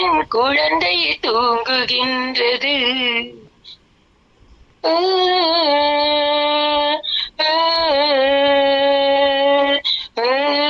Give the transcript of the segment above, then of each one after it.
என் குழந்தை தூங்குகின்றது ஆ, ஆ, ஆ,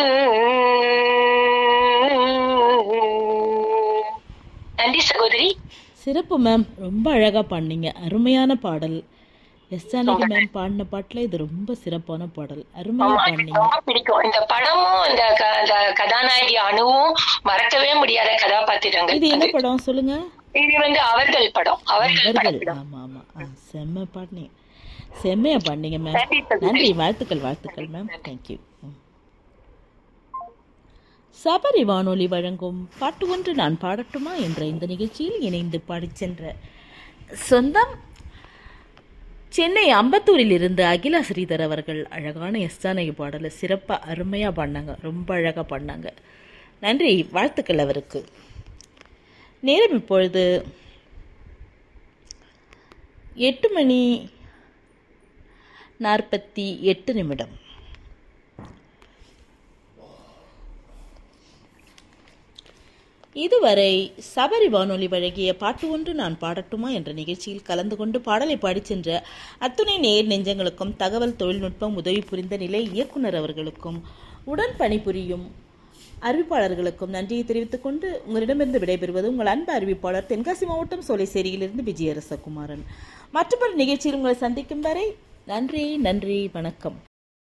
நன்றி சகோதரி சிறப்பு மேம் ரொம்ப அழகாக பாடினீங்க அருமையான பாடல் எஸ் ஜானகி மேம் பாடின பாட்டில் இது ரொம்ப சிறப்பான பாடல் அருமையாக ஆமா, எனக்கு பாடினீங்க ரொம்ப பிடிக்கும் இந்த படமும் இந்த க- இந்த கதாநாயகி அணுவும் மறக்கவே முடியாத கதாபாத்திரங்கள் இது என்ன படம் சொல்லுங்க இது வந்து அவர்கள் படம் அவர்கள் அவர்கள் படம் ஆமாம் ஆமாம் ஆ செம்ம பாடினீங்க செம்மையா பாடினீங்க மேம் நன்றி சகோதரி. நன்றி வாழ்த்துக்கள் வாழ்த்துக்கள் மேம் தேங்க்யூ சபரி வானொலி வழங்கும் பாட்டு ஒன்று நான் பாடட்டுமா என்ற இந்த நிகழ்ச்சியில் இணைந்து பாடிச் சென்ற சொந்தம் சென்னை அம்பத்தூரில் இருந்து அகிலா ஸ்ரீதர் அவர்கள் அழகான எஸ்தானகி பாடலை சிறப்பாக அருமையாக பாடினாங்க ரொம்ப அழகாக பாடினாங்க நன்றி வாழ்த்துக்கள் அவருக்கு நேரம் இப்பொழுது எட்டு மணி நாற்பத்தி எட்டு நிமிடம் இதுவரை சபரி வானொலி வழங்கிய பாட்டு ஒன்று நான் பாடட்டுமா என்ற நிகழ்ச்சியில் கலந்து கொண்டு பாடலை பாடிச் சென்ற அத்துணை நேர் நெஞ்சங்களுக்கும் தகவல் தொழில்நுட்பம் உதவி புரிந்த நிலை இயக்குனர் அவர்களுக்கும் உடன் பணிபுரியும் அறிவிப்பாளர்களுக்கும் நன்றியை தெரிவித்துக் கொண்டு உங்களிடமிருந்து விடைபெறுவது உங்கள் அன்பு அறிவிப்பாளர் தென்காசி மாவட்டம் சோலைசேரியிலிருந்து விஜயரசகுமாரன் மற்றொரு நிகழ்ச்சியில் உங்களை சந்திக்கும் வரை நன்றி நன்றி வணக்கம்